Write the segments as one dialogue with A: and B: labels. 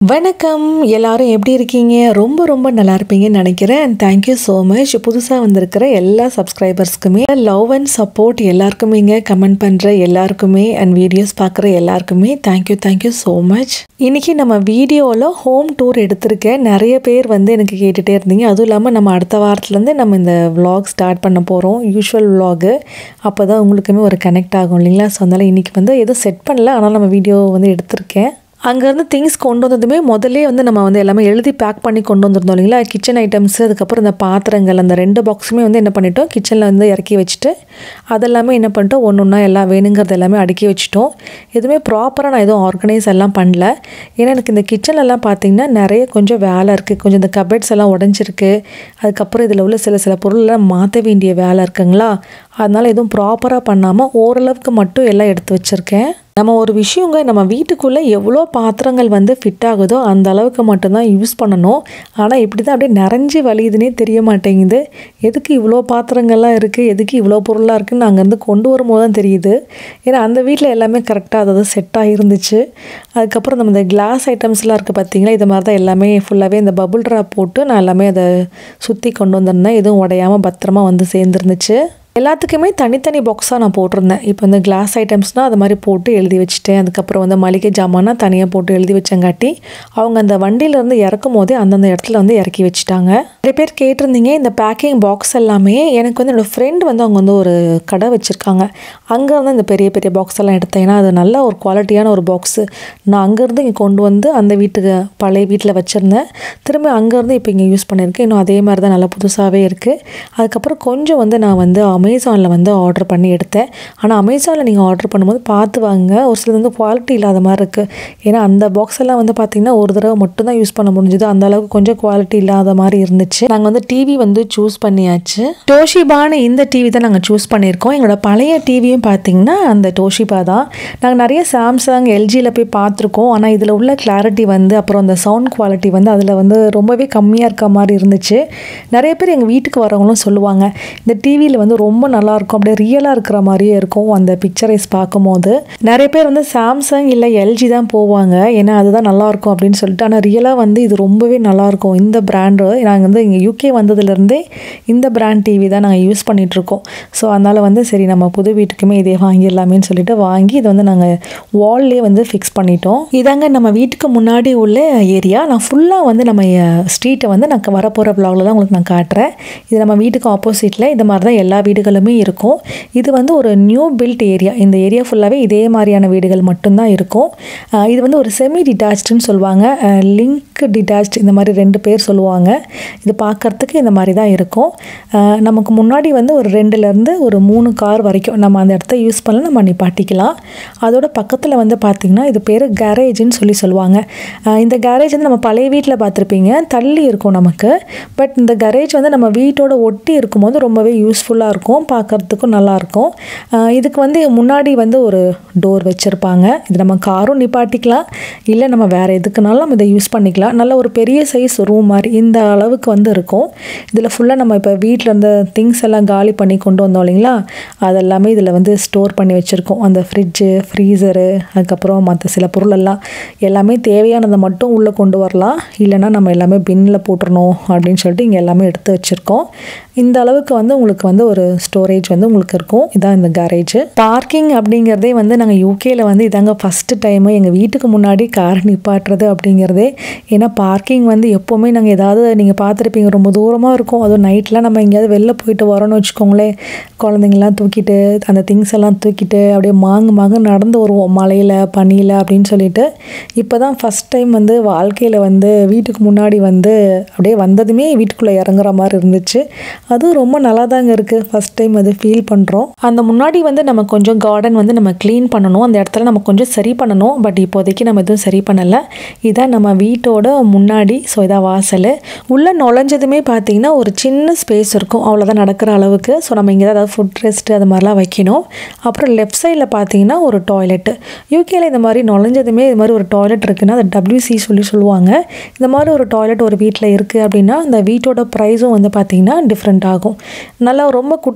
A: வணக்கம் எல்லாரும் எப்படி இருக்கீங்க ரொம்ப ரொம்ப நல்லா இருப்பீங்கன்னு நினைக்கிறேன் தேங்க்யூ ஸோ மச் புதுசாக வந்திருக்கிற எல்லா சப்ஸ்கிரைபர்ஸ்க்குமே லவ் அண்ட் சப்போர்ட் எல்லாருக்குமேங்க கமெண்ட் பண்ணுற எல்லாருக்குமே அண்ட் வீடியோஸ் பார்க்குற எல்லாருக்குமே தேங்க்யூ தேங்க்யூ ஸோ மச் இன்றைக்கி நம்ம வீடியோவில் ஹோம் டூர் எடுத்திருக்கேன் நிறைய பேர் வந்து எனக்கு கேட்டுகிட்டே இருந்தீங்க அதுவும் இல்லாமல் நம்ம அடுத்த வாரத்துலேருந்து நம்ம இந்த vlog ஸ்டார்ட் பண்ண போகிறோம் யூஷுவல் vlog அப்போ தான் உங்களுக்குமே ஒரு கனெக்ட் ஆகும் இல்லைங்களா ஸோ அதனால் இன்றைக்கி வந்து எதுவும் செட் பண்ணல ஆனால் நம்ம வீடியோ வந்து எடுத்திருக்கேன் அங்கேருந்து திங்ஸ் கொண்டு வந்ததுமே முதல்லே வந்து நம்ம வந்து எல்லாமே எழுதி பேக் பண்ணி கொண்டு வந்திருந்தோம் இல்லைங்களா கிச்சன் ஐட்டம்ஸ் அதுக்கப்புறம் இந்த பாத்திரங்கள் அந்த ரெண்டு பாக்ஸுமே வந்து என்ன பண்ணிட்டோம் கிச்சனில் வந்து இறக்கி வச்சுட்டு அதெல்லாமே என்ன பண்ணிட்டோம் ஒன்று ஒன்றா எல்லாம் வேணுங்கிறது எல்லாமே அடுக்கி வச்சுட்டோம் எதுவுமே ப்ராப்பராக நான் எதுவும் ஆர்கனைஸ் எல்லாம் பண்ணல ஏன்னா எனக்கு இந்த கிச்சன்லலாம் பார்த்தீங்கன்னா நிறைய கொஞ்சம் வேலை இருக்குது கொஞ்சம் இந்த கபெட்ஸ் எல்லாம் உடஞ்சிருக்கு அதுக்கப்புறம் இதில் உள்ள சில சில பொருளெல்லாம் மாற்ற வேண்டிய வேலை இருக்குங்களா அதனால் எதுவும் ப்ராப்பராக பண்ணாமல் ஓரளவுக்கு மட்டும் எல்லாம் எடுத்து வச்சுருக்கேன் நம்ம ஒரு விஷயங்க நம்ம வீட்டுக்குள்ளே எவ்வளோ பாத்திரங்கள் வந்து ஃபிட் ஆகுதோ அந்த அளவுக்கு மட்டும்தான் யூஸ் பண்ணணும் ஆனால் இப்படி தான் அப்படியே நிறைஞ்சு வலியுதுன்னே தெரிய மாட்டேங்குது எதுக்கு இவ்வளோ பாத்திரங்கள்லாம் இருக்குது எதுக்கு இவ்வளோ பொருளாக இருக்குன்னு அங்கேருந்து கொண்டு வரும்போது தான் தெரியுது ஏன்னா அந்த வீட்டில் எல்லாமே கரெக்டாக அதாவது செட்டாக இருந்துச்சு அதுக்கப்புறம் நம்ம இந்த கிளாஸ் ஐட்டம்ஸ்லாம் இருக்குது பார்த்தீங்களா இது மாதிரி தான் எல்லாமே ஃபுல்லாகவே இந்த பபுள் ட்ராப் போட்டு நான் எல்லாமே அதை சுற்றி கொண்டு வந்திருந்தேன் எதுவும் உடையாமல் பத்திரமா வந்து சேர்ந்துருந்துச்சு எல்லாத்துக்குமே தனித்தனி பாக்ஸாக நான் போட்டிருந்தேன் இப்போ இந்த கிளாஸ் ஐட்டம்ஸ்னால் அது மாதிரி போட்டு எழுதி வச்சுட்டேன் அதுக்கப்புறம் வந்து மளிகை ஜாமானா தனியாக போட்டு எழுதி வச்சங்காட்டி அவங்க அந்த வண்டியிலேருந்து இறக்கும் போதே அந்தந்த இடத்துல வந்து இறக்கி வச்சுட்டாங்க நிறைய பேர் கேட்டிருந்தீங்க இந்த பேக்கிங் பாக்ஸ் எல்லாமே எனக்கு வந்து என்னோடய ஃப்ரெண்ட் வந்து அவங்க வந்து ஒரு கடை வச்சுருக்காங்க அங்கே வந்து இந்த பெரிய பெரிய பாக்ஸ் எல்லாம் எடுத்தேன் ஏன்னா அது நல்ல ஒரு குவாலிட்டியான ஒரு பாக்ஸு நான் அங்கேருந்து இங்கே கொண்டு வந்து அந்த வீட்டுக்கு பழைய வீட்டில் வச்சுருந்தேன் திரும்ப அங்கேருந்து இப்போ இங்கே யூஸ் பண்ணியிருக்கேன் இன்னும் அதே மாதிரி தான் நல்லா புதுசாகவே இருக்குது அதுக்கப்புறம் கொஞ்சம் வந்து நான் வந்து அமேசானில் வந்து ஆர்டர் பண்ணி எடுத்தேன் ஆனால் அமேசானில் நீங்கள் ஆர்டர் பண்ணும்போது பார்த்து வாங்க ஒரு சிலது வந்து குவாலிட்டி இல்லாத மாதிரி இருக்குது ஏன்னா அந்த பாக்ஸ் எல்லாம் வந்து பார்த்திங்கன்னா ஒரு தடவை மட்டும் தான் யூஸ் பண்ண முடிஞ்சுது அந்த அளவுக்கு கொஞ்சம் குவாலிட்டி இல்லாத மாதிரி இருந்துச்சு நாங்கள் வந்து டிவி வந்து சூஸ் பண்ணியாச்சு டோஷிபான்னு இந்த டிவி தான் நாங்கள் சூஸ் பண்ணியிருக்கோம் எங்களோட பழைய டிவியும் பார்த்தீங்கன்னா அந்த டோஷிபா தான் நாங்கள் நிறைய சாம்சங் எல்ஜியில் போய் பார்த்துருக்கோம் ஆனால் இதில் உள்ள கிளாரிட்டி வந்து அப்புறம் அந்த சவுண்ட் குவாலிட்டி வந்து அதில் வந்து ரொம்பவே கம்மியாக இருக்க மாதிரி இருந்துச்சு நிறைய பேர் எங்கள் வீட்டுக்கு வரவங்களும் சொல்லுவாங்க இந்த டிவியில் வந்து ரொம்ப நல்லா இருக்கும் அப்படியே ரியலாக இருக்கிற மாதிரியே இருக்கும் அந்த பிக்சரைஸ் பார்க்கும்போது நிறைய பேர் வந்து சாம்சங் இல்லை எல்ஜி தான் போவாங்க ஏன்னா அதுதான் நல்லா இருக்கும் அப்படின்னு சொல்லிட்டு ஆனால் ரியலாக வந்து இது ரொம்பவே நல்லா இருக்கும் இந்த பிராண்டு நாங்கள் வந்து இங்கே யூகே வந்ததுலேருந்தே இந்த பிராண்ட் டிவி தான் நாங்கள் யூஸ் பண்ணிகிட்ருக்கோம் ஸோ அதனால் வந்து சரி நம்ம புது வீட்டுக்குமே இதே வாங்கிடலாமேன்னு சொல்லிட்டு வாங்கி இதை வந்து நாங்கள் வால்லே வந்து ஃபிக்ஸ் பண்ணிட்டோம் இதாங்க நம்ம வீட்டுக்கு முன்னாடி உள்ள ஏரியா நான் ஃபுல்லாக வந்து நம்ம ஸ்ட்ரீட்டை வந்து நான் வரப்போகிற வ்ளாகில் தான் உங்களுக்கு நான் காட்டுறேன் இது நம்ம வீட்டுக்கு ஆப்போசிட்டில் இந்த மாதிரி தான் எல்லா வீடுகளுமே இருக்கும் இது வந்து ஒரு நியூ பில்ட் ஏரியா இந்த ஏரியா ஃபுல்லாகவே இதே மாதிரியான வீடுகள் மட்டும்தான் இருக்கும் ஆஹ் இது வந்து ஒரு செமி டிட்டாச்டுன்னு சொல்லுவாங்க லிங்க் டிட்டாச்ட் இந்த மாதிரி ரெண்டு பேர் சொல்லுவாங்க இது பார்க்குறதுக்கு இந்த மாதிரி தான் இருக்கும் ஆஹ் நமக்கு முன்னாடி வந்து ஒரு ரெண்டுலேருந்து ஒரு மூணு கார் வரைக்கும் நம்ம அந்த இடத்த யூஸ் பண்ணல நம்ம நிப்பாட்டிக்கலாம் அதோட பக்கத்தில் வந்து பார்த்திங்கன்னா இது பேர் கேரேஜ்னு சொல்லி சொல்லுவாங்க ஆஹ் இந்த கேரேஜ் வந்து நம்ம பழைய வீட்டில் பார்த்துருப்பீங்க தள்ளி இருக்கும் நமக்கு பட் இந்த கேரேஜ் வந்து நம்ம வீட்டோட ஒட்டி இருக்கும்போது ரொம்பவே யூஸ்ஃபுல்லாக இருக்கும் பார்க்குறதுக்கும் நல்லாயிருக்கும் இதுக்கு வந்து முன்னாடி வந்து ஒரு டோர் வச்சுருப்பாங்க இது நம்ம காரும் நிப்பாட்டிக்கலாம் இல்லை நம்ம வேறு எதுக்குனாலும் நம்ம இதை யூஸ் பண்ணிக்கலாம் நல்ல ஒரு பெரிய சைஸ் ரூம் மாதிரி இந்த அளவுக்கு வந்து இருக்கும் இதில் ஃபுல்லாக நம்ம இப்போ வீட்டில் இருந்த திங்ஸ் எல்லாம் காலி பண்ணி கொண்டு வந்தோம் இல்லைங்களா அதெல்லாமே இதில் வந்து ஸ்டோர் பண்ணி வச்சுருக்கோம் அந்த ஃப்ரிட்ஜு ஃப்ரீசரு அதுக்கப்புறம் மற்ற சில பொருள் எல்லாம் எல்லாமே தேவையானதை மட்டும் உள்ளே கொண்டு வரலாம் இல்லைன்னா நம்ம எல்லாமே பின்னில் போட்டுறணும் அப்படின்னு சொல்லிட்டு இங்கே எல்லாமே எடுத்து வச்சுருக்கோம் இந்த அளவுக்கு வந்து உங்களுக்கு வந்து ஒரு ஸ்டோரேஜ் வந்து உங்களுக்கு இருக்கும் இதான் இந்த கேரேஜ் பார்க்கிங் அப்படிங்கிறதே வந்து நாங்கள் யூகேல வந்து இதாங்க ஃபஸ்ட்டு டைமு எங்கள் வீட்டுக்கு முன்னாடி கார் நிப்பாட்டுறது அப்படிங்கிறதே ஏன்னா பார்க்கிங் வந்து எப்போவுமே நாங்கள் ஏதாவது நீங்கள் பார்த்துருப்பீங்க ரொம்ப தூரமாக இருக்கும் அதுவும் நைட்லாம் நம்ம எங்கேயாவது வெளில போயிட்டு வரோன்னு வச்சுக்கோங்களேன் குழந்தைங்கள்லாம் தூக்கிட்டு அந்த திங்ஸ் எல்லாம் தூக்கிட்டு அப்படியே மாங்கு மாங்கு நடந்து வருவோம் மலையில் பனியில் அப்படின்னு சொல்லிட்டு இப்போ தான் ஃபஸ்ட் டைம் வந்து வாழ்க்கையில் வந்து வீட்டுக்கு முன்னாடி வந்து அப்படியே வந்ததுமே வீட்டுக்குள்ளே இறங்குற மாதிரி இருந்துச்சு அதுவும் ரொம்ப நல்லா தாங்க இருக்குது ஃபஸ்ட் டைம் அது ஃபீல் பண்ணுறோம் அந்த முன்னாடி வந்து நம்ம கொஞ்சம் கார்டன் வந்து நம்ம க்ளீன் பண்ணணும் அந்த இடத்துல நம்ம கொஞ்சம் சரி பண்ணணும் பட் இப்போதைக்கு நம்ம எதுவும் சரி பண்ணலை இதான் நம்ம வீட்டோட முன்னாடி ஸோ இதான் வாசல் உள்ளே நுழைஞ்சதுமே பார்த்தீங்கன்னா ஒரு சின்ன ஸ்பேஸ் இருக்கும் அவ்வளோதான் நடக்கிற அளவுக்கு ஸோ நம்ம இங்கே ஏதாவது ஃபுட் ரெஸ்ட்டு அது மாதிரிலாம் வைக்கணும் அப்புறம் லெஃப்ட் சைடில் பார்த்தீங்கன்னா ஒரு டாய்லெட்டு யூகேல இந்த மாதிரி நுழைஞ்சதுமே இது மாதிரி ஒரு டாய்லெட் இருக்குன்னா அது டபிள்யூசி சொல்லி சொல்லுவாங்க இந்த மாதிரி ஒரு டாய்லெட் ஒரு வீட்டில் இருக்குது அப்படின்னா அந்த வீட்டோட ப்ரைஸும் வந்து பார்த்திங்கன்னா டிஃப்ரெண்ட் ஆகும் நல்லா ரொம்ப குட்டி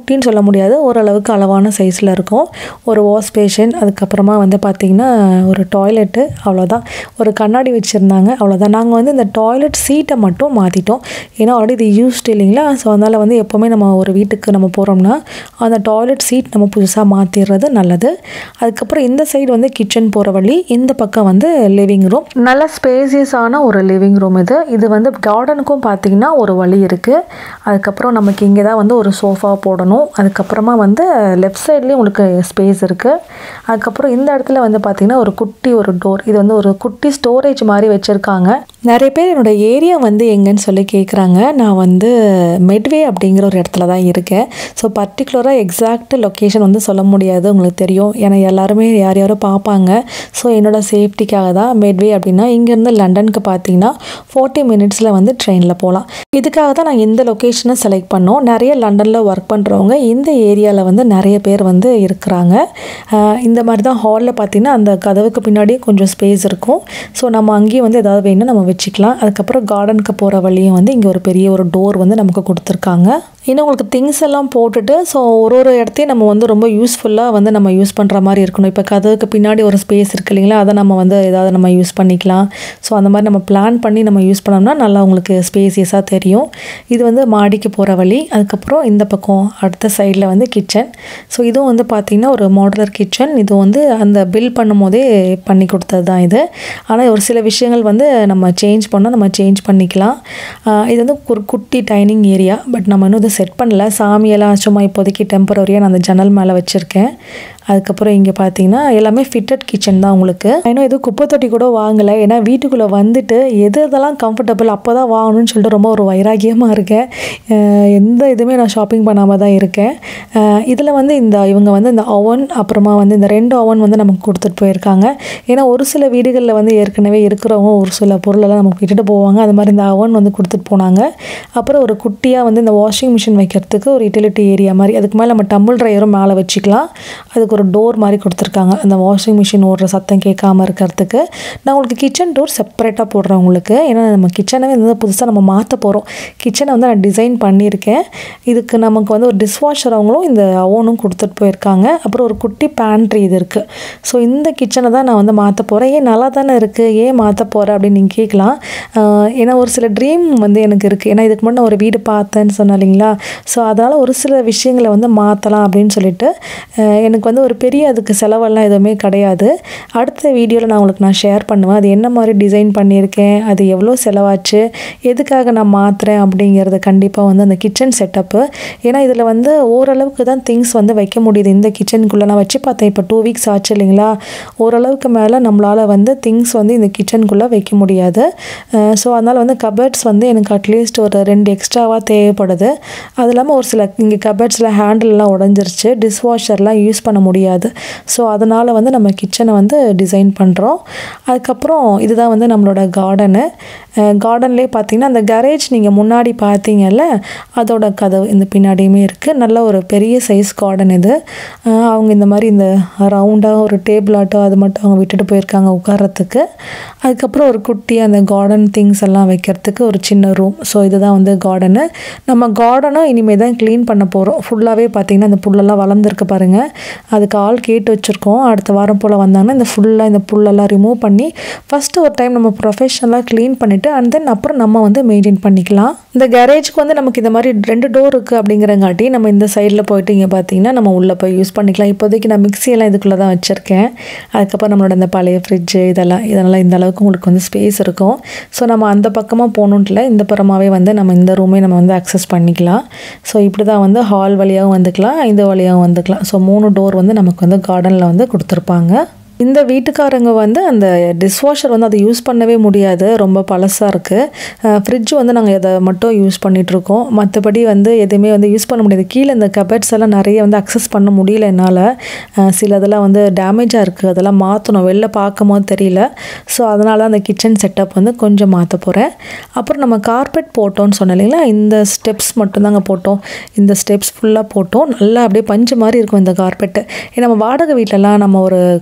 A: குட்டின்னு சொல்ல முடியாது ஓரளவுக்கு அளவான சைஸில் இருக்கும் ஒரு வாஷ் பேஷன் அதுக்கப்புறமா வந்து பார்த்திங்கன்னா ஒரு டாய்லெட்டு அவ்வளோதான் ஒரு கண்ணாடி வச்சுருந்தாங்க அவ்வளோதான் நாங்கள் வந்து இந்த டாய்லெட் சீட்டை மட்டும் மாற்றிட்டோம் ஏன்னா ஆல்ரெடி இது யூஸ்டு இல்லைங்களா ஸோ அதனால் வந்து எப்போவுமே நம்ம ஒரு வீட்டுக்கு நம்ம போகிறோம்னா அந்த டாய்லெட் சீட் நம்ம புதுசாக மாற்றிடுறது நல்லது அதுக்கப்புறம் இந்த சைடு வந்து கிச்சன் போகிற வழி இந்த பக்கம் வந்து லிவிங் ரூம் நல்ல ஸ்பேசியஸான ஒரு லிவிங் ரூம் இது இது வந்து கார்டனுக்கும் பார்த்தீங்கன்னா ஒரு வழி இருக்குது அதுக்கப்புறம் நமக்கு இங்கே தான் வந்து ஒரு சோஃபா போடணும் அதுக்கப்புறமா வந்து லெஃப்ட் சைட்லேயும் உங்களுக்கு ஸ்பேஸ் இருக்குது அதுக்கப்புறம் இந்த இடத்துல வந்து பார்த்திங்கன்னா ஒரு குட்டி ஒரு டோர் இது வந்து ஒரு குட்டி ஸ்டோரேஜ் மாதிரி வச்சுருக்காங்க நிறைய பேர் என்னோட ஏரியா வந்து எங்கன்னு சொல்லி கேட்குறாங்க நான் வந்து மெட்வே அப்படிங்கிற ஒரு இடத்துல தான் இருக்கேன் ஸோ பர்டிகுலராக எக்ஸாக்ட் லொக்கேஷன் வந்து சொல்ல முடியாது உங்களுக்கு தெரியும் ஏன்னா எல்லாருமே யார் யாரோ பார்ப்பாங்க ஸோ என்னோட சேஃப்டிக்காக தான் மெட்வே அப்படின்னா இங்கேருந்து லண்டனுக்கு பார்த்தீங்கன்னா ஃபார்ட்டி மினிட்ஸில் வந்து ட்ரெயினில் போகலாம் இதுக்காக தான் நான் இந்த லொக்கேஷனை செலக்ட் பண்ணோம் நிறைய லண்டனில் ஒர்க் பண்ணுறவங்க இந்த ஏரியாவில் வந்து நிறைய பேர் வந்து இருக்கிறாங்க ஆஹ் இந்த மாதிரி தான் ஹாலில் பார்த்தீங்கன்னா அந்த கதவுக்கு பின்னாடியே கொஞ்சம் ஸ்பேஸ் இருக்கும் ஸோ நம்ம அங்கேயும் வந்து ஏதாவது வேணும் நம்ம வச்சுக்கலாம் அதுக்கப்புறம் கார்டனுக்கு போகிற வழியும் வந்து இங்கே ஒரு பெரிய ஒரு டோர் வந்து நமக்கு கொடுத்துருக்காங்க இன்னும் உங்களுக்கு திங்ஸ் எல்லாம் போட்டுட்டு ஸோ ஒரு ஒரு இடத்தையும் நம்ம வந்து ரொம்ப யூஸ்ஃபுல்லாக வந்து நம்ம யூஸ் பண்ணுற மாதிரி இருக்கணும் இப்போ கதவுக்கு பின்னாடி ஒரு ஸ்பேஸ் இருக்கு இல்லைங்களா அதை நம்ம வந்து ஏதாவது நம்ம யூஸ் பண்ணிக்கலாம் ஸோ அந்த மாதிரி நம்ம பிளான் பண்ணி நம்ம யூஸ் பண்ணோம்னா நல்லா உங்களுக்கு ஸ்பேசியஸாக தெரியும் இது வந்து மாடிக்கு போகிற வழி அதுக்கப்புறம் இந்த பக்கம் அடுத்த சைடில் வந்து கிச்சன் ஸோ இதுவும் வந்து பார்த்திங்கன்னா ஒரு மாடுலர் கிச்சன் இது வந்து அந்த பில் பண்ணும் போதே பண்ணி கொடுத்தது தான் இது ஆனால் ஒரு சில விஷயங்கள் வந்து நம்ம சேஞ்ச் பண்ணால் நம்ம சேஞ்ச் பண்ணிக்கலாம் ஆஹ் இது வந்து ஒரு குட்டி டைனிங் ஏரியா பட் நம்ம இன்னும் இதை செட் பண்ணல சாமியெல்லாம் சும்மா இப்போதைக்கு டெம்பரரியாக நான் அந்த ஜன்னல் மேலே வச்சுருக்கேன் அதுக்கப்புறம் இங்கே பார்த்தீங்கன்னா எல்லாமே ஃபிட்டட் கிச்சன் தான் உங்களுக்கு இன்னும் எதுவும் குப்பை தொட்டி கூட வாங்கலை ஏன்னா வீட்டுக்குள்ளே வந்துட்டு எது எதெல்லாம் கம்ஃபர்டபுள் அப்போ தான் வாங்கணும்னு சொல்லிட்டு ரொம்ப ஒரு வைராகியமாக இருக்கேன் அஹ் எந்த இதுவுமே நான் ஷாப்பிங் பண்ணாமல் தான் இருக்கேன் இதில் வந்து இந்த இவங்க வந்து இந்த அவன் அப்புறமா வந்து இந்த ரெண்டு அவன் வந்து நமக்கு கொடுத்துட்டு போயிருக்காங்க ஏன்னா ஒரு சில வீடுகளில் வந்து ஏற்கனவே இருக்கிறவங்க ஒரு சில பொருளெல்லாம் நமக்கு விட்டுட்டு போவாங்க அது மாதிரி இந்த அவன் வந்து கொடுத்துட்டு போனாங்க அப்புறம் ஒரு குட்டியாக வந்து இந்த வாஷிங் மிஷின் வைக்கிறதுக்கு ஒரு யூட்டிலிட்டி ஏரியா மாதிரி அதுக்கு மேலே நம்ம டம்பிள் ட்ரையரும் மேலே வச்சுக்கலாம் அதுக்கு ஒரு டோர் மாதிரி கொடுத்துருக்காங்க அந்த வாஷிங் மிஷின் ஓடுற சத்தம் கேட்காம இருக்கிறதுக்கு நான் உங்களுக்கு கிச்சன் டோர் செப்பரேட்டாக போடுறேன் உங்களுக்கு ஏன்னா நம்ம கிச்சனை வந்து புதுசாக நம்ம மாற்ற போகிறோம் கிச்சனை வந்து நான் டிசைன் பண்ணியிருக்கேன் இதுக்கு நமக்கு வந்து ஒரு டிஷ்வாஷர் அவங்களும் இந்த அவனும் கொடுத்துட்டு போயிருக்காங்க அப்புறம் ஒரு குட்டி பேண்ட்ரி இது இருக்குது ஸோ இந்த கிச்சனை தான் நான் வந்து மாற்ற போகிறேன் ஏன் நல்லா தானே இருக்குது ஏன் மாற்ற போகிறேன் அப்படின்னு நீங்கள் கேட்கலாம் ஆஹ் ஏன்னா ஒரு சில ட்ரீம் வந்து எனக்கு இருக்குது ஏன்னா இதுக்கு முன்னாடி நான் ஒரு வீடு பார்த்தேன்னு சொன்னேன் இல்லைங்களா ஸோ அதனால் ஒரு சில விஷயங்களை வந்து மாற்றலாம் அப்படின்னு சொல்லிட்டு ஆஹ் எனக்கு வந்து ஒரு பெரிய அதுக்கு செலவெல்லாம் எதுவுமே கிடையாது அடுத்த வீடியோவில் நான் உங்களுக்கு நான் ஷேர் பண்ணுவேன் அது என்ன மாதிரி டிசைன் பண்ணியிருக்கேன் அது எவ்வளோ செலவாச்சு எதுக்காக நான் மாற்றுறேன் அப்படிங்கிறத கண்டிப்பாக வந்து அந்த கிச்சன் செட்டப்பு ஏன்னா இதில் வந்து ஓரளவுக்கு தான் திங்ஸ் வந்து வைக்க முடியுது இந்த கிச்சனுக்குள்ளே நான் வச்சு பார்த்தேன் இப்போ டூ வீக்ஸ் ஆச்சு இல்லைங்களா ஓரளவுக்கு மேலே நம்மளால் வந்து திங்ஸ் வந்து இந்த கிச்சனுக்குள்ளே வைக்க முடியாது ஸோ அதனால் வந்து கபர்ட்ஸ் வந்து எனக்கு அட்லீஸ்ட் ஒரு ரெண்டு எக்ஸ்ட்ராவாக தேவைப்படுது அது இல்லாமல் ஒரு சில இங்கே கபர்ட்ஸில் ஹேண்டில்லாம் உடஞ்சிருச்சு டிஷ்வாஷர்லாம் யூஸ் பண்ண முடியாது ஸோ அதனால் வந்து நம்ம கிச்சனை வந்து டிசைன் பண்ணுறோம் அதுக்கப்புறம் இதுதான் வந்து நம்மளோட கார்டனு கார்டன்லேயே பார்த்தீங்கன்னா அந்த கரேஜ் நீங்கள் முன்னாடி பார்த்தீங்கல்ல அதோட கதவு இந்த பின்னாடியுமே இருக்குது நல்ல ஒரு பெரிய சைஸ் கார்டன் இது அஹ் அவங்க இந்த மாதிரி இந்த ரவுண்டாக ஒரு டேபிள் ஆட்டோ அது மட்டும் அவங்க விட்டுட்டு போயிருக்காங்க உட்கார்றதுக்கு அதுக்கப்புறம் ஒரு குட்டி அந்த கார்டன் திங்ஸ் எல்லாம் வைக்கிறதுக்கு ஒரு சின்ன ரூம் ஸோ இதுதான் வந்து கார்டனு நம்ம கார்டனும் இனிமேல் தான் க்ளீன் பண்ண போகிறோம் ஃபுல்லாகவே பார்த்தீங்கன்னா இந்த புல்லெல்லாம் வளர்ந்துருக்கு பாருங்கள் அதுக்கு ஆள் கேட்டு வச்சுருக்கோம் அடுத்த வாரம் போல் வந்தாங்கன்னா இந்த ஃபுல்லாக இந்த புல்லெல்லாம் ரிமூவ் பண்ணி ஃபஸ்ட்டு ஒரு டைம் நம்ம ப்ரொஃபஷனலாக க்ளீன் பண்ணிவிட்டு அண்ட் தென் அப்புறம் நம்ம வந்து மெயின்டைன் பண்ணிக்கலாம் இந்த கேரேஜ்க்கு வந்து நமக்கு இந்த மாதிரி ரெண்டு டோர் இருக்குது அப்படிங்கிறங்காட்டி நம்ம இந்த சைடில் போயிட்டு இங்கே பார்த்தீங்கன்னா நம்ம உள்ளே போய் யூஸ் பண்ணிக்கலாம் இப்போதைக்கு நான் மிக்சியெல்லாம் இதுக்குள்ளே தான் வச்சுருக்கேன் அதுக்கப்புறம் நம்மளோட இந்த பழைய ஃப்ரிட்ஜு இதெல்லாம் இதெல்லாம் இந்த அளவுக்கு உங்களுக்கு வந்து ஸ்பேஸ் இருக்கும் ஸோ நம்ம அந்த பக்கமாக போகணுன்ட்டுல இந்த புறமாவே வந்து நம்ம இந்த ரூமே நம்ம வந்து அக்சஸ் பண்ணிக்கலாம் ஸோ இப்படி தான் வந்து ஹால் வழியாகவும் வந்துக்கலாம் இந்த வழியாகவும் வந்துக்கலாம் ஸோ மூணு டோர் வந்து நமக்கு வந்து கார்டனில் வந்து கொடுத்துருப்பாங்க இந்த வீட்டுக்காரங்க வந்து அந்த டிஷ்வாஷர் வந்து அதை யூஸ் பண்ணவே முடியாது ரொம்ப பழசாக இருக்குது ஃப்ரிட்ஜ் வந்து நாங்கள் இதை மட்டும் யூஸ் பண்ணிகிட்ருக்கோம் மற்றபடி வந்து எதுவுமே வந்து யூஸ் பண்ண முடியாது கீழே இந்த கபட்ஸ் எல்லாம் நிறைய வந்து அக்சஸ் பண்ண முடியல என்னால் சில இதெல்லாம் வந்து டேமேஜாக இருக்குது அதெல்லாம் மாற்றணும் வெளில பார்க்கும் போது தெரியல ஸோ அதனால தான் அந்த கிச்சன் செட்டப் வந்து கொஞ்சம் மாற்ற போகிறேன் அப்புறம் நம்ம கார்பெட் போட்டோம்னு சொன்னேன் இல்லைங்களா இந்த ஸ்டெப்ஸ் மட்டும்தாங்க போட்டோம் இந்த ஸ்டெப்ஸ் ஃபுல்லாக போட்டோம் நல்லா அப்படியே பஞ்சு மாதிரி இருக்கும் இந்த கார்பெட்டு ஏன்னா நம்ம வாடகை வீட்டிலலாம் நம்ம ஒரு கார்பெட்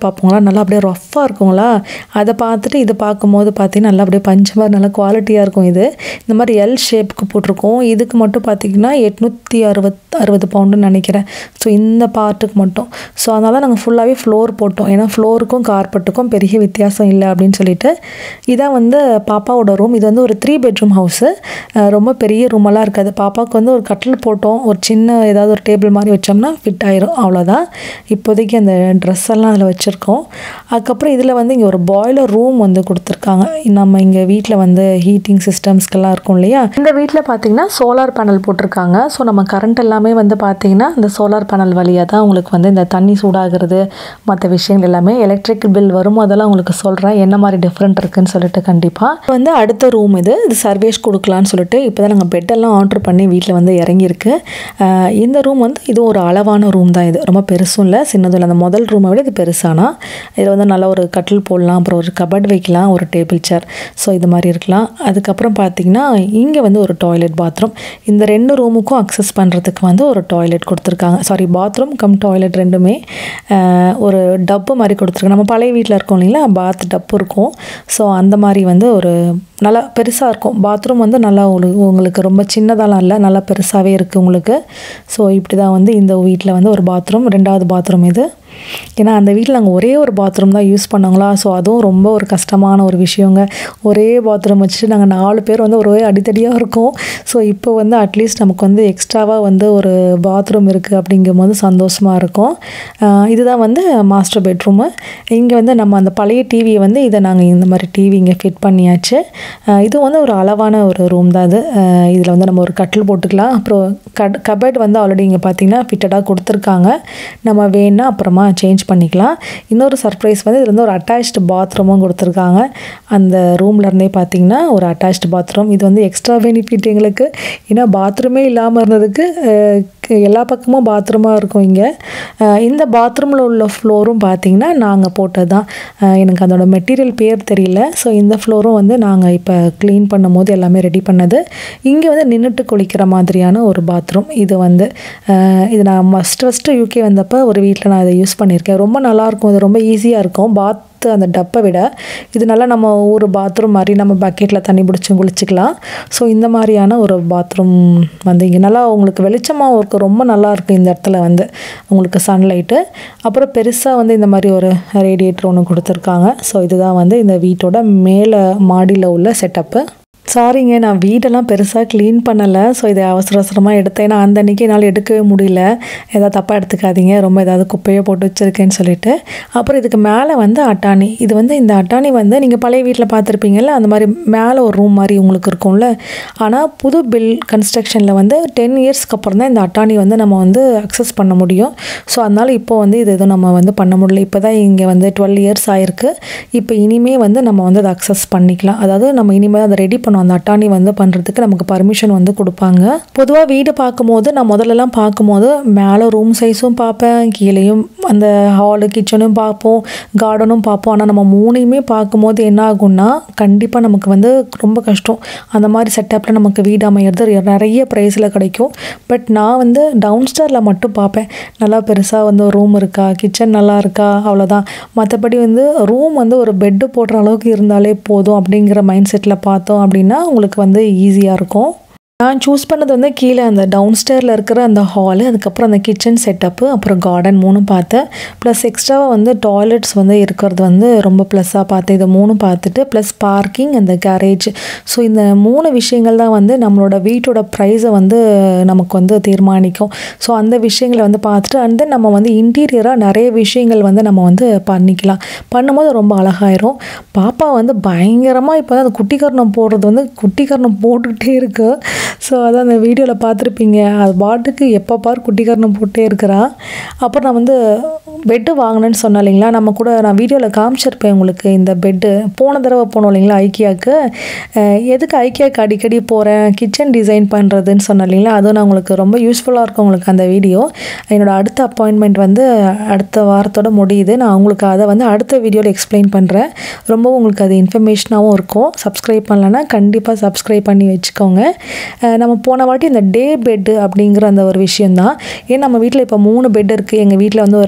A: பார்ப்போங்களா நல்லா அப்படியே ரஃப்பாக இருக்குங்களா அதை பார்த்துட்டு இதை பார்க்கும்போது பார்த்தீங்கன்னா நல்லா அப்படியே பஞ்சு மாதிரி நல்லா குவாலிட்டியாக இருக்கும் இது இந்த மாதிரி எல் ஷேப்புக்கு போட்டிருக்கோம் இதுக்கு மட்டும் பார்த்தீங்கன்னா எட்நூற்றி அறுபத் அறுபது பவுண்டுன்னு நினைக்கிறேன் ஸோ இந்த பார்ட்டுக்கு மட்டும் ஸோ அதனால் நாங்கள் ஃபுல்லாகவே ஃப்ளோர் போட்டோம் ஏன்னா ஃப்ளோருக்கும் கார்பெட்டுக்கும் பெரிய வித்தியாசம் இல்லை அப்படின்னு சொல்லிட்டு இதான் வந்து பாப்பாவோட ரூம் இது வந்து ஒரு த்ரீ பெட்ரூம் ஹவுஸு ரொம்ப பெரிய ரூமெல்லாம் இருக்காது பாப்பாவுக்கு வந்து ஒரு கட்டில் போட்டோம் ஒரு சின்ன ஏதாவது ஒரு டேபிள் மாதிரி வச்சோம்னா ஃபிட் ஆயிரும் அவ்வளோதான் இப்போதைக்கு அந்த ட்ரெஸ் எல்லாம் அதில் வச்சுருக்கோம் அதுக்கப்புறம் இதில் வந்து இங்கே ஒரு பாய்லர் ரூம் வந்து கொடுத்துருக்காங்க நம்ம இங்கே வீட்டில் வந்து ஹீட்டிங் சிஸ்டம்ஸ்க்கெல்லாம் இருக்கும் இல்லையா இந்த வீட்டில் பார்த்தீங்கன்னா சோலார் பேனல் போட்டிருக்காங்க ஸோ நம்ம கரண்ட் எல்லாமே வந்து பார்த்தீங்கன்னா இந்த சோலார் பேனல் வழியாக தான் உங்களுக்கு வந்து இந்த தண்ணி சூடாகிறது மற்ற விஷயங்கள் எல்லாமே எலக்ட்ரிக் பில் வரும்போதெல்லாம் உங்களுக்கு சொல்கிறேன் என்ன மாதிரி டிஃப்ரெண்ட் இருக்குன்னு சொல்லிட்டு கண்டிப்பாக வந்து அடுத்த ரூம் இது இது சர்வேஸ் கொடுக்கலான்னு சொல்லிட்டு இப்போ தான் நாங்கள் பெட்டெல்லாம் ஆர்டர் பண்ணி வீட்டில் வந்து இறங்கியிருக்கு ஆஹ் இந்த ரூம் வந்து இது ஒரு அளவான ரூம் தான் இது ரொம்ப பெருசும் இல்லை சின்னதும் இல்லை அந்த முதல் ரூமை விட இது பெருசானா இதில் வந்து நல்ல ஒரு கட்டில் போடலாம் அப்புறம் ஒரு கபட் வைக்கலாம் ஒரு டேபிள் சேர் ஸோ இது மாதிரி இருக்கலாம் அதுக்கப்புறம் பார்த்தீங்கன்னா இங்கே வந்து ஒரு டாய்லெட் பாத்ரூம் இந்த ரெண்டு ரூமுக்கும் அக்சஸ் பண்ணுறதுக்கு வந்து ஒரு டாய்லெட் கொடுத்துருக்காங்க சாரி பாத்ரூம் கம் டாய்லெட் ரெண்டுமே ஆஹ் ஒரு டப்பு மாதிரி கொடுத்துருக்காங்க நம்ம பழைய வீட்டில் இருக்கோம் இல்லைங்களா பாத் டப்பு இருக்கும் ஸோ அந்த மாதிரி வந்து ஒரு நல்லா பெருசாக இருக்கும் பாத்ரூம் வந்து நல்லா உங்களுக்கு உங்களுக்கு ரொம்ப சின்னதாலாம் இல்லை நல்லா பெருசாகவே இருக்குது உங்களுக்கு ஸோ இப்படி தான் வந்து இந்த வீட்டில் வந்து ஒரு பாத்ரூம் ரெண்டாவது பாத்ரூம் இது ஏன்னா அந்த வீட்டில் நாங்கள் ஒரே ஒரு பாத்ரூம் தான் யூஸ் பண்ணோங்களா ஸோ அதுவும் ரொம்ப ஒரு கஷ்டமான ஒரு விஷயங்க ஒரே பாத்ரூம் வச்சுட்டு நாங்கள் நாலு பேர் வந்து ஒரே அடித்தடியாக இருக்கோம் ஸோ இப்போ வந்து அட்லீஸ்ட் நமக்கு வந்து எக்ஸ்ட்ராவாக வந்து ஒரு பாத்ரூம் இருக்குது அப்படிங்கும் போது சந்தோஷமாக இருக்கும் ஆஹ் இதுதான் வந்து மாஸ்டர் பெட்ரூமு இங்கே வந்து நம்ம அந்த பழைய டிவியை வந்து இதை நாங்கள் இந்த மாதிரி டிவி இங்கே ஃபிட் பண்ணியாச்சு ஆஹ் இது வந்து ஒரு அளவான ஒரு ரூம் தான் இது இதில் வந்து நம்ம ஒரு கட்டில் போட்டுக்கலாம் அப்புறம் கட் கபட் வந்து ஆல்ரெடி இங்கே பார்த்தீங்கன்னா ஃபிட்டடாக கொடுத்துருக்காங்க நம்ம வேணா அப்புறமா சேஞ்ச் பண்ணிக்கலாம் இன்னொரு சர்ப்ரைஸ் வந்து இதில் வந்து ஒரு அட்டாச்டு பாத்ரூமும் கொடுத்துருக்காங்க அந்த ரூம்ல இருந்தே பார்த்தீங்கன்னா ஒரு அட்டாச்டு பாத்ரூம் இது வந்து எக்ஸ்ட்ரா பெனிஃபிட் எங்களுக்கு ஏன்னா பாத்ரூமே இல்லாமல் இருந்ததுக்கு அஹ், க- எல்லா பக்கமும் பாத்ரூமாக இருக்கும் இங்கே இந்த பாத்ரூமில் உள்ள ஃப்ளோரும் பார்த்தீங்கன்னா நாங்கள் போட்டது தான் அஹ், எனக்கு அதோட மெட்டீரியல் பேர் தெரியல ஸோ இந்த ஃப்ளோரும் வந்து நாங்கள் இப்போ க்ளீன் பண்ணும்போது எல்லாமே ரெடி பண்ணது இங்கே வந்து நின்றுட்டு குளிக்கிற மாதிரியான ஒரு பாத்ரூம் இது வந்து அஹ், இது நான் ஃபஸ்ட்டு ஃபஸ்ட்டு யூகே வந்தப்போ ஒரு வீட்டில் நான் இதை யூஸ் பண்ணியிருக்கேன் ரொம்ப நல்லாயிருக்கும் இது ரொம்ப ஈஸியாக இருக்கும் பாத் அந்த டப்பை விட இது நல்லா நம்ம ஒரு பாத்ரூம் மாதிரி நம்ம பக்கெட்டில் தண்ணி பிடிச்சும் குளிச்சுக்கலாம் ஸோ இந்த மாதிரியான ஒரு பாத்ரூம் வந்து இங்கே நல்லா உங்களுக்கு வெளிச்சமாக இருக்கும் ரொம்ப நல்லா இருக்கும் இந்த இடத்துல வந்து உங்களுக்கு சன்லைட்டு அப்புறம் பெருசாக வந்து இந்த மாதிரி ஒரு ரேடியேட்டர் ஒன்று கொடுத்துருக்காங்க ஸோ இதுதான் வந்து இந்த வீட்டோட மேலே மாடியில் உள்ள செட்டப்பு சாரிங்க நான் வீடெல்லாம் பெருசாக க்ளீன் பண்ணலை ஸோ இதை அவசர அவசரமாக எடுத்தேன் ஏன்னா அந்த அன்றைக்கி என்னால் எடுக்கவே முடியல ஏதாவது தப்பாக எடுத்துக்காதீங்க ரொம்ப ஏதாவது குப்பையை போட்டு வச்சுருக்கேன்னு சொல்லிட்டு அப்புறம் இதுக்கு மேலே வந்து அட்டாணி இது வந்து இந்த அட்டாணி வந்து நீங்கள் பழைய வீட்டில் பார்த்துருப்பீங்கல்ல அந்த மாதிரி மேலே ஒரு ரூம் மாதிரி உங்களுக்கு இருக்கும்ல ஆனால் புது பில் கன்ஸ்ட்ரக்ஷனில் வந்து டென் இயர்ஸ்க்கு அப்புறம் தான் இந்த அட்டாணி வந்து நம்ம வந்து அக்சஸ் பண்ண முடியும் ஸோ அதனால் இப்போ வந்து இது எதுவும் நம்ம வந்து பண்ண முடியல இப்போ தான் இங்கே வந்து டுவெல் இயர்ஸ் ஆயிருக்கு இப்போ இனிமே வந்து நம்ம வந்து அதை அக்சஸ் பண்ணிக்கலாம் அதாவது நம்ம இனிமேல் அதை ரெடி பண்ணுவோம் அந்த அட்டாணி வந்து பண்ணுறதுக்கு நமக்கு பர்மிஷன் வந்து கொடுப்பாங்க பொதுவாக வீடு பார்க்கும்போது நான் முதல்லலாம் பார்க்கும்போது மேலே ரூம் சைஸும் பார்ப்பேன் கீழேயும் அந்த ஹாலு கிச்சனும் பார்ப்போம் கார்டனும் பார்ப்போம் ஆனால் நம்ம மூணையுமே பார்க்கும்போது என்ன ஆகும்னா கண்டிப்பாக நமக்கு வந்து ரொம்ப கஷ்டம் அந்த மாதிரி செட்டப்பில் நமக்கு வீடு அமையிறது நிறைய ப்ரைஸில் கிடைக்கும் பட் நான் வந்து டவுன் ஸ்டாரில் மட்டும் பார்ப்பேன் நல்லா பெருசாக வந்து ரூம் இருக்கா கிச்சன் நல்லா இருக்கா அவ்வளோதான் மற்றபடி வந்து ரூம் வந்து ஒரு பெட்டு போடுற அளவுக்கு இருந்தாலே போதும் அப்படிங்கிற மைண்ட் செட்டில் பார்த்தோம் அப்படின்னா உங்களுக்கு வந்து ஈஸியாக இருக்கும் நான் சூஸ் பண்ணது வந்து கீழே அந்த டவுன் ஸ்டேரில் இருக்கிற அந்த ஹாலு அதுக்கப்புறம் அந்த கிச்சன் செட்டப்பு அப்புறம் கார்டன் மூணும் பார்த்தேன் ப்ளஸ் எக்ஸ்ட்ராவாக வந்து டாய்லெட்ஸ் வந்து இருக்கிறது வந்து ரொம்ப ப்ளஸ்ஸாக பார்த்தேன் இதை மூணும் பார்த்துட்டு ப்ளஸ் பார்க்கிங் அந்த கேரேஜ் ஸோ இந்த மூணு விஷயங்கள் தான் வந்து நம்மளோட வீட்டோட ப்ரைஸை வந்து நமக்கு வந்து தீர்மானிக்கும் ஸோ அந்த விஷயங்களை வந்து பார்த்துட்டு அண்ட் தென் நம்ம வந்து இன்டீரியராக நிறைய விஷயங்கள் வந்து நம்ம வந்து பண்ணிக்கலாம் பண்ணும்போது ரொம்ப அழகாயிரும் பாப்பா வந்து பயங்கரமாக இப்போ தான் அந்த குட்டிக்கரணம் போடுறது வந்து குட்டிக்கரணம் போட்டுக்கிட்டே இருக்கு ஸோ அதான் அந்த வீடியோவில் பார்த்துருப்பீங்க அது பாட்டுக்கு எப்போ பார் குட்டிக்கரணம் போட்டே இருக்கிறா அப்புறம் நான் வந்து பெட்டு வாங்கினேன்னு சொன்னேன் இல்லைங்களா நம்ம கூட நான் வீடியோவில் காமிச்சிருப்பேன் உங்களுக்கு இந்த பெட்டு போன தடவை போனோம் இல்லைங்களா ஐக்கியாவுக்கு அஹ் எதுக்கு ஐக்கியாவுக்கு அடிக்கடி போகிறேன் கிச்சன் டிசைன் பண்ணுறதுன்னு சொன்னேன் இல்லைங்களா அதுவும் நான் உங்களுக்கு ரொம்ப யூஸ்ஃபுல்லாக இருக்கும் உங்களுக்கு அந்த வீடியோ என்னோட அடுத்த அப்பாயின்மெண்ட் வந்து அடுத்த வாரத்தோட முடியுது நான் உங்களுக்கு அதை வந்து அடுத்த வீடியோவில் எக்ஸ்பிளைன் பண்ணுறேன் ரொம்ப உங்களுக்கு அது இன்ஃபர்மேஷனாகவும் இருக்கும் சப்ஸ்கிரைப் பண்ணலன்னா கண்டிப்பாக சப்ஸ்கிரைப் பண்ணி வச்சுக்கோங்க அஹ் நம்ம போன வாட்டி இந்த டே பெட்டு அப்படிங்கிற அந்த ஒரு விஷயந்தான் ஏன் நம்ம வீட்டில் இப்போ மூணு பெட் இருக்குது எங்கள் வீட்டில் வந்து ஒரு ரெண்டு மூணு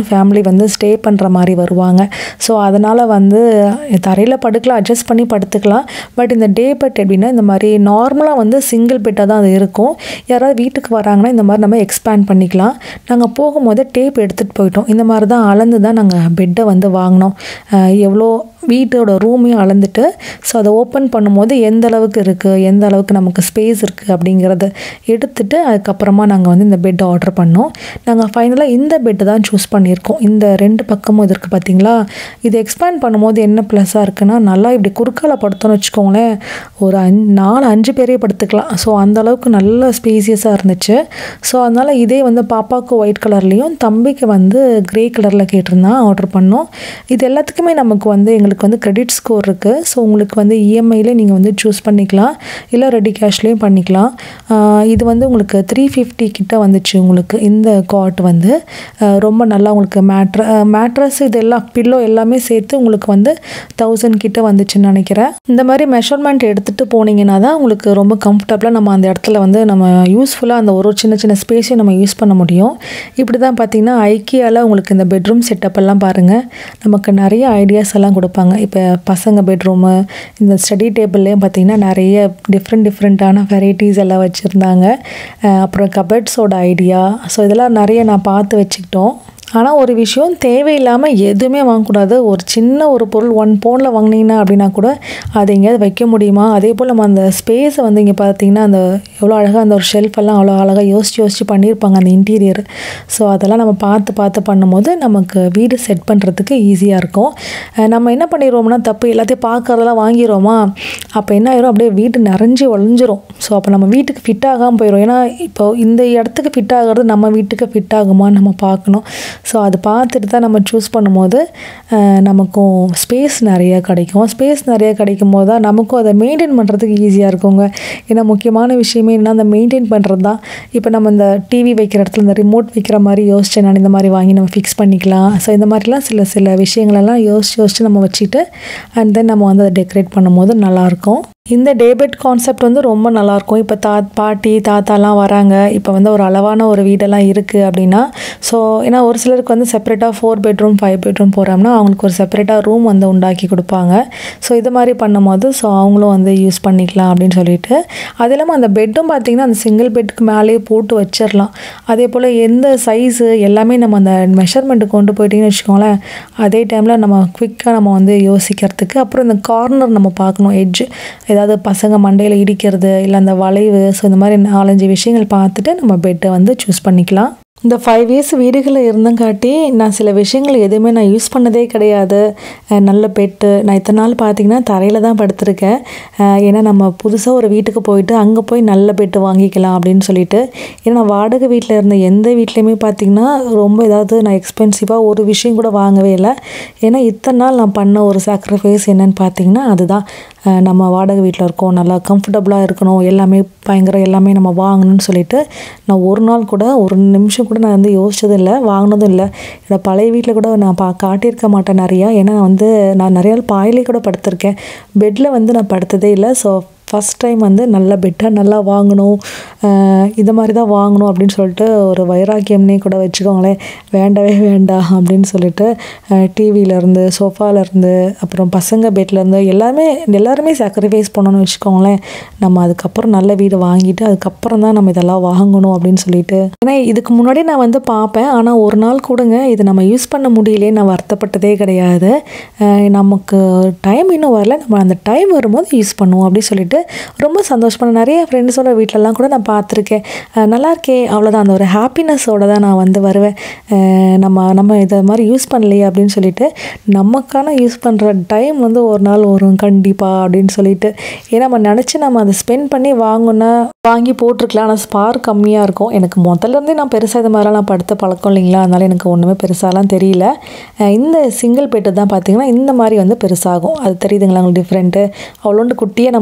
A: ஃபேமிலி வந்து ஸ்டே பண்ணுற மாதிரி வருவாங்க ஸோ அதனால் வந்து தரையில் படுக்கலாம் அட்ஜஸ்ட் பண்ணி படுத்துக்கலாம் பட் இந்த டே பெட் எப்படின்னா இந்த மாதிரி நார்மலாக வந்து சிங்கிள் பெட்டாக தான் அது இருக்கும் யாராவது வீட்டுக்கு வராங்கன்னா இந்த மாதிரி நம்ம எக்ஸ்பேண்ட் பண்ணிக்கலாம் நாங்கள் போகும்போது டேப் எடுத்துகிட்டு போயிட்டோம் இந்த மாதிரி தான் அளந்து தான் நாங்கள் பெட்டை வந்து வாங்கினோம் அஹ் எவ்வளோ வீட்டோட ரூமையும் அளந்துட்டு ஸோ அதை ஓப்பன் பண்ணும்போது எந்த அளவுக்கு இருக்குது எந்த அளவுக்கு நமக்கு ஸ்பேஸ் இருக்குது அப்படிங்கிறத எடுத்துட்டு அதுக்கப்புறமா நாங்கள் வந்து இந்த பெட் ஆர்டர் பண்ணோம் நாங்கள் ஃபைனலாக இந்த பெட்டு தான் சூஸ் பண்ணியிருக்கோம் இந்த ரெண்டு பக்கமும் இது இருக்குது பார்த்தீங்களா இது எக்ஸ்பேண்ட் பண்ணும்போது என்ன ப்ளஸ்ஸாக இருக்குன்னா நல்லா இப்படி குறுக்கால படுத்தோன்னு வச்சுக்கோங்களேன் ஒரு அஞ் நாலு அஞ்சு பேரே படுத்துக்கலாம் ஸோ அந்த அளவுக்கு நல்ல ஸ்பேசியஸாக இருந்துச்சு ஸோ அதனால் இதே வந்து பாப்பாவுக்கு ஒயிட் கலர்லேயும் தம்பிக்கு வந்து கிரே கலரில் கேட்டிருந்தான் ஆர்டர் பண்ணோம் இது எல்லாத்துக்குமே நமக்கு வந்து எங்களுக்கு வந்து கிரெடிட் ஸ்கோர் இருக்குது ஸோ உங்களுக்கு வந்து இஎம்ஐலே நீங்கள் வந்து சூஸ் பண்ணிக்கலாம் இல்லை ரெடி கேஷ்லேயும் பண்ணிக்கலாம் ஆஹ் இது வந்து உங்களுக்கு த்ரீ ஃபிஃப்டி கிட்ட வந்துச்சு உங்களுக்கு இந்த காட் வந்து ஆஹ் ரொம்ப நல்லா உங்களுக்கு மேட்ர மேட்ரஸ் இது எல்லாம் பில்லோ எல்லாமே சேர்த்து உங்களுக்கு வந்து தௌசண்ட் கிட்ட வந்துச்சுன்னு நினைக்கிறேன் இந்த மாதிரி மெஷர்மெண்ட் எடுத்துகிட்டு போனீங்கன்னா தான் உங்களுக்கு ரொம்ப கம்ஃபர்டபுளாக நம்ம அந்த இடத்துல வந்து நம்ம யூஸ்ஃபுல்லாக அந்த ஒரு ஒரு சின்ன சின்ன ஸ்பேஸையும் நம்ம யூஸ் பண்ண முடியும் இப்படி தான் பார்த்தீங்கன்னா ஐக்கியாவில் உங்களுக்கு இந்த பெட்ரூம் செட்டப் எல்லாம் பாருங்கள் நமக்கு நிறைய ஐடியாஸ் எல்லாம் கொடுப்பாங்க இப்போ பசங்க பெட்ரூமு இந்த ஸ்டடி டேபிள்லேயும் பார்த்தீங்கன்னா நிறைய டிஃப்ரெண்ட் டிஃப்ரெண்ட்டான வெரைட்டிஸ் எல்லாம் வச்சுருந்தாங்க அப்புறம் கபட்ஸோட ஐடியா ஸோ இதெல்லாம் நிறைய நான் பார்த்து வச்சுக்கிட்டோம் ஆனால் ஒரு விஷயம் தேவையில்லாமல் எதுவுமே வாங்கக்கூடாது ஒரு சின்ன ஒரு பொருள் ஒன் பவுனில் வாங்கினீங்கன்னா அப்படின்னா கூட அதை எங்கேயாவது வைக்க முடியுமா அதே போல் நம்ம அந்த ஸ்பேஸை வந்து இங்கே பார்த்தீங்கன்னா அந்த எவ்வளோ அழகாக அந்த ஒரு ஷெல்ஃப் எல்லாம் அவ்வளோ அழகாக யோசிச்சு யோசிச்சு பண்ணியிருப்பாங்க அந்த இன்டீரியர் ஸோ அதெல்லாம் நம்ம பார்த்து பார்த்து பண்ணும்போது நமக்கு வீடு செட் பண்ணுறதுக்கு ஈஸியாக இருக்கும் அஹ் நம்ம என்ன பண்ணிடுவோம்னா தப்பு எல்லாத்தையும் பார்க்கறதெல்லாம் வாங்கிடுவோமா அப்போ என்ன ஆயிரும் அப்படியே வீடு நிறைஞ்சு ஒழிஞ்சிரும் ஸோ அப்போ நம்ம வீட்டுக்கு ஃபிட் ஆகாமல் போயிடும் ஏன்னா இப்போ இந்த இடத்துக்கு ஃபிட் ஆகிறது நம்ம வீட்டுக்கு ஃபிட் ஆகுமான்னு நம்ம பார்க்கணும் ஸோ அது பார்த்துட்டு தான் நம்ம சூஸ் பண்ணும்போது அஹ், நமக்கும் ஸ்பேஸ் நிறைய கிடைக்கும் ஸ்பேஸ் நிறைய கிடைக்கும் போது தான் நமக்கும் அதை மெயின்டைன் பண்ணுறதுக்கு ஈஸியாக இருக்குங்க ஏன்னா முக்கியமான விஷயமே என்ன அந்த மெயின்டைன் பண்ணுறது தான் இப்போ நம்ம இந்த டிவி வைக்கிற இடத்துல இந்த ரிமோட் வைக்கிற மாதிரி யோசிச்சு நான் இந்த மாதிரி வாங்கி நம்ம ஃபிக்ஸ் பண்ணிக்கலாம் ஸோ இந்த மாதிரிலாம் சில சில விஷயங்களெல்லாம் யோசிச்சு யோசிச்சு நம்ம வச்சுட்டு அண்ட் தென் நம்ம வந்து அதை டெக்கரேட் பண்ணும்போது நல்லாயிருக்கும் இந்த டேபெட் கான்செப்ட் வந்து ரொம்ப நல்லாயிருக்கும் இப்போ தா பாட்டி தாத்தாலாம் வராங்க இப்போ வந்து ஒரு அளவான ஒரு வீடெல்லாம் இருக்குது அப்படின்னா ஸோ ஏன்னா ஒரு சிலருக்கு வந்து செப்பரேட்டாக ஃபோர் பெட்ரூம் ஃபைவ் பெட்ரூம் போகிறோம்னா அவங்களுக்கு ஒரு செப்பரேட்டாக ரூம் வந்து உண்டாக்கி கொடுப்பாங்க ஸோ இது மாதிரி பண்ணும்போது ஸோ அவங்களும் வந்து யூஸ் பண்ணிக்கலாம் அப்படின்னு சொல்லிட்டு அது இல்லாமல் அந்த பெட்டும் பார்த்திங்கன்னா அந்த சிங்கிள் பெட்டுக்கு மேலேயே போட்டு வச்சிடலாம் அதே போல் எந்த சைஸு எல்லாமே நம்ம அந்த மெஷர்மெண்ட்டு கொண்டு போயிட்டீங்கன்னு வச்சுக்கோங்களேன் அதே டைமில் நம்ம குவிக்காக நம்ம வந்து யோசிக்கிறதுக்கு அப்புறம் இந்த கார்னர் நம்ம பார்க்கணும் எட்ஜ் ஏதாவது பசங்க மண்டையில் இடிக்கிறது இல்லை அந்த வளைவு ஸோ இந்த மாதிரி நாலஞ்சு விஷயங்கள் பார்த்துட்டு நம்ம பெட்டை வந்து சூஸ் பண்ணிக்கலாம் இந்த ஃபைவ் இயர்ஸ் வீடுகளில் இருந்தங்காட்டி நான் சில விஷயங்கள் எதுவுமே நான் யூஸ் பண்ணதே கிடையாது அஹ் நல்ல பெட்டு நான் இத்தனை நாள் பார்த்தீங்கன்னா தரையில் தான் படுத்திருக்கேன் அஹ் ஏன்னா நம்ம புதுசாக ஒரு வீட்டுக்கு போயிட்டு அங்கே போய் நல்ல பெட்டு வாங்கிக்கலாம் அப்படின்னு சொல்லிட்டு ஏன்னா நான் வாடகை வீட்டில் இருந்த எந்த வீட்லேயுமே பார்த்தீங்கன்னா ரொம்ப ஏதாவது நான் எக்ஸ்பென்சிவாக ஒரு விஷயம் கூட வாங்கவே இல்லை ஏன்னா இத்தனை நாள் நான் பண்ண ஒரு சாக்ரிஃபைஸ் என்னன்னு பார்த்தீங்கன்னா அதுதான் அஹ் நம்ம வாடகை வீட்டில் இருக்கோம் நல்லா கம்ஃபர்டபுளாக இருக்கணும் எல்லாமே பயங்கர எல்லாமே நம்ம வாங்கணும்னு சொல்லிட்டு நான் ஒரு நாள் கூட ஒரு நிமிஷம் கூட நான் வந்து யோசிச்சதும் இல்லை வாங்கினதும் இல்லை என்னோட பழைய வீட்டில் கூட நான் பா காட்டியிருக்க மாட்டேன் நிறையா ஏன்னா வந்து நான் நிறைய நாள் பாயிலே கூட படுத்திருக்கேன் பெட்டில் வந்து நான் படுத்ததே இல்லை ஸோ ஃபஸ்ட் டைம் வந்து நல்ல பெட்டாக நல்லா வாங்கணும் அஹ் இது மாதிரி தான் வாங்கணும் அப்படின்னு சொல்லிட்டு ஒரு வைராக்கியம்னே கூட வச்சுக்கோங்களேன் வேண்டவே வேண்டாம் அப்படின்னு சொல்லிட்டு டிவியிலேருந்து சோஃபாலேருந்து அப்புறம் பசங்க பெட்லேருந்து எல்லாமே எல்லாருமே சாக்ரிஃபைஸ் பண்ணணும்னு வச்சுக்கோங்களேன் நம்ம அதுக்கப்புறம் நல்ல வீடு வாங்கிட்டு அதுக்கப்புறம் தான் நம்ம இதெல்லாம் வாங்கணும் அப்படின்னு சொல்லிட்டு ஏன்னா இதுக்கு முன்னாடி நான் வந்து பார்ப்பேன் ஆனால் ஒரு நாள் கூடங்க இது நம்ம யூஸ் பண்ண முடியலையே நான் வருத்தப்பட்டதே கிடையாது அஹ் நமக்கு டைம் இன்னும் வரல நம்ம அந்த டைம் வரும்போது யூஸ் பண்ணுவோம் அப்படின்னு சொல்லிட்டு ரொம்ப சந்தோஷமான நிறைய ஃப்ரெண்ட்ஸோட வீட்டிலலாம் கூட நான் பார்த்துருக்கேன் அஹ் நல்லா இருக்கே அவ்வளோதான் அந்த ஒரு ஹாப்பினஸோட தான் நான் வந்து வருவேன் அஹ் நம்ம நம்ம இதை மாதிரி யூஸ் பண்ணலையே அப்படின்னு சொல்லிட்டு நமக்கான யூஸ் பண்ணுற டைம் வந்து ஒரு நாள் வரும் கண்டிப்பாக அப்படின்னு சொல்லிட்டு ஏன்னா நம்ம நினச்சி நம்ம அதை ஸ்பெண்ட் பண்ணி வாங்கினா வாங்கி போட்டிருக்கலாம் ஆனால் ஸ்பார் கம்மியாக இருக்கும் எனக்கு முதல்ல இருந்தே நான் பெருசாக இது மாதிரிலாம் நான் படுத்த பழக்கம் இல்லைங்களா அதனால எனக்கு ஒன்றுமே பெருசாலாம் தெரியல அஹ் இந்த சிங்கிள் பெட்டு தான் பார்த்தீங்கன்னா இந்த மாதிரி வந்து பெருசாகும் அது தெரியுதுங்களா உங்களுக்கு டிஃப்ரெண்ட்டு அவ்வளோண்டு குட்டியாக நம்ம அந்த ஸ்பேஸ்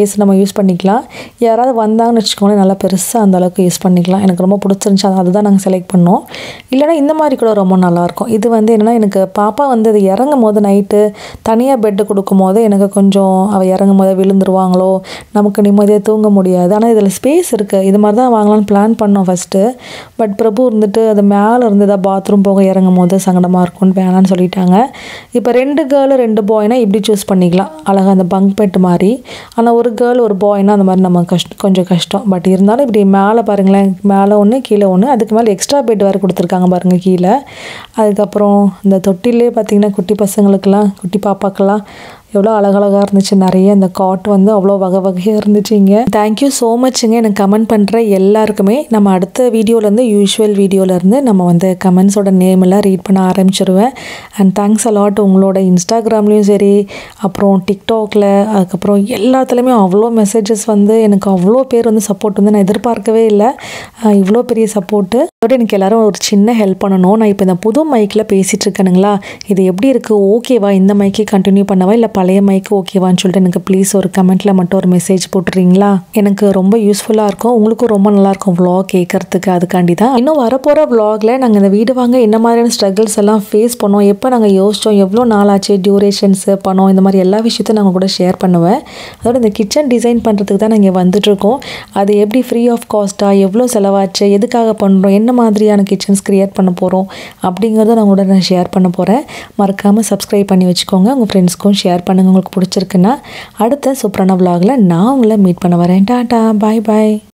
A: ஸ்பேஸ் நம்ம யூஸ் பண்ணிக்கலாம் யாராவது வந்தாங்கன்னு வச்சுக்கோங்களேன் நல்லா பெருசாக அந்த அளவுக்கு யூஸ் பண்ணிக்கலாம் எனக்கு ரொம்ப பிடிச்சிருந்துச்சு அது அதுதான் நாங்கள் செலக்ட் பண்ணோம் இல்லைனா இந்த மாதிரி கூட ரொம்ப நல்லாயிருக்கும் இது வந்து என்னென்னா எனக்கு பாப்பா வந்து அது இறங்கும் போது நைட்டு தனியாக பெட்டு கொடுக்கும் போது எனக்கு கொஞ்சம் அவள் இறங்கும் போது விழுந்துருவாங்களோ நமக்கு நிம்மதியாக தூங்க முடியாது ஆனால் இதில் ஸ்பேஸ் இருக்குது இது மாதிரி தான் வாங்கலாம்னு பிளான் பண்ணோம் ஃபஸ்ட்டு பட் பிரபு இருந்துட்டு அது மேலே இருந்து தான் பாத்ரூம் போக இறங்கும் போது சங்கடமாக இருக்கும்னு வேணான்னு சொல்லிட்டாங்க இப்போ ரெண்டு கேர்ளு ரெண்டு பாய்னா இப்படி சூஸ் பண்ணிக்கலாம் அழகாக அந்த பங்க் பெட் மாதிரி ஆனால் ஒரு கேர்ள் ஒரு பாய்னா அந்த மாதிரி நம்ம கஷ்ட கொஞ்சம் கஷ்டம் பட் இருந்தாலும் இப்படி மேலே பாருங்களேன் மேலே ஒன்று கீழே ஒன்று அதுக்கு மேலே எக்ஸ்ட்ரா பெட் வேறு கொடுத்துருக்காங்க பாருங்கள் கீழே அதுக்கப்புறம் இந்த தொட்டிலே பார்த்தீங்கன்னா குட்டி பசங்களுக்கெல்லாம் குட்டி பாப்பாக்கெல்லாம் எவ்வளோ அழகழகாக இருந்துச்சு நிறைய இந்த காட் வந்து அவ்வளோ வகை வகையாக இருந்துச்சுங்க தேங்க்யூ ஸோ மச்சுங்க எனக்கு கமெண்ட் பண்ணுற எல்லாருக்குமே நம்ம அடுத்த வீடியோலேருந்து யூஷுவல் வீடியோலேருந்து நம்ம வந்து கமெண்ட்ஸோட நேம் எல்லாம் ரீட் பண்ண ஆரம்பிச்சிருவேன் அண்ட் தேங்க்ஸ் அலாட் உங்களோட இன்ஸ்டாகிராம்லேயும் சரி அப்புறம் டிக்டாக்ல அதுக்கப்புறம் எல்லாத்துலேயுமே அவ்வளோ மெசேஜஸ் வந்து எனக்கு அவ்வளோ பேர் வந்து சப்போர்ட் வந்து நான் எதிர்பார்க்கவே இல்லை அஹ் இவ்வளோ பெரிய சப்போர்ட்டு அதோட எனக்கு எல்லாரும் ஒரு சின்ன ஹெல்ப் பண்ணணும் நான் இப்போ இந்த புது மைக்கில் பேசிகிட்டு இருக்கேனுங்களா இது எப்படி இருக்குது ஓகேவா இந்த மைக்கே கண்டினியூ பண்ணவா இல்லை பழைய மைக்கு ஓகேவான்னு சொல்லிட்டு எனக்கு ப்ளீஸ் ஒரு கமெண்ட்டில் மட்டும் ஒரு மெசேஜ் போட்டுறீங்களா எனக்கு ரொம்ப யூஸ்ஃபுல்லாக இருக்கும் உங்களுக்கும் ரொம்ப நல்லாயிருக்கும் vlog கேட்கறதுக்கு அதுக்காண்டி தான் இன்னும் வரப்போகிற vlogல நாங்கள் இந்த வீடு வாங்க என்ன மாதிரியான ஸ்ட்ரகிள்ஸ் எல்லாம் ஃபேஸ் பண்ணோம் எப்போ நாங்கள் யோசித்தோம் எவ்வளோ நாளாச்சு டியூரேஷன்ஸு பணம் இந்த மாதிரி எல்லா விஷயத்தையும் நாங்கள் கூட ஷேர் பண்ணுவேன் அதோட இந்த கிச்சன் டிசைன் பண்ணுறதுக்கு தான் நாங்கள் வந்துட்டுருக்கோம் அது எப்படி ஃப்ரீ ஆஃப் காஸ்ட்டாக எவ்வளோ செலவாச்சு எதுக்காக பண்ணுறோம் என்ன மாதிரியான கிச்சன்ஸ் க்ரியேட் பண்ண போகிறோம் அப்படிங்கிறத நான் கூட நான் ஷேர் பண்ண போகிறேன் மறக்காமல் சப்ஸ்கிரைப் பண்ணி வச்சுக்கோங்க உங்கள் ஃப்ரெண்ட்ஸ்க்கும் ஷேர் பண்ணுங்கள் உங்களுக்கு பிடிச்சிருக்குன்னா அடுத்த சூப்பரான vlogல நான் உங்களை மீட் பண்ண வரேன் டாட்டா பாய் பாய்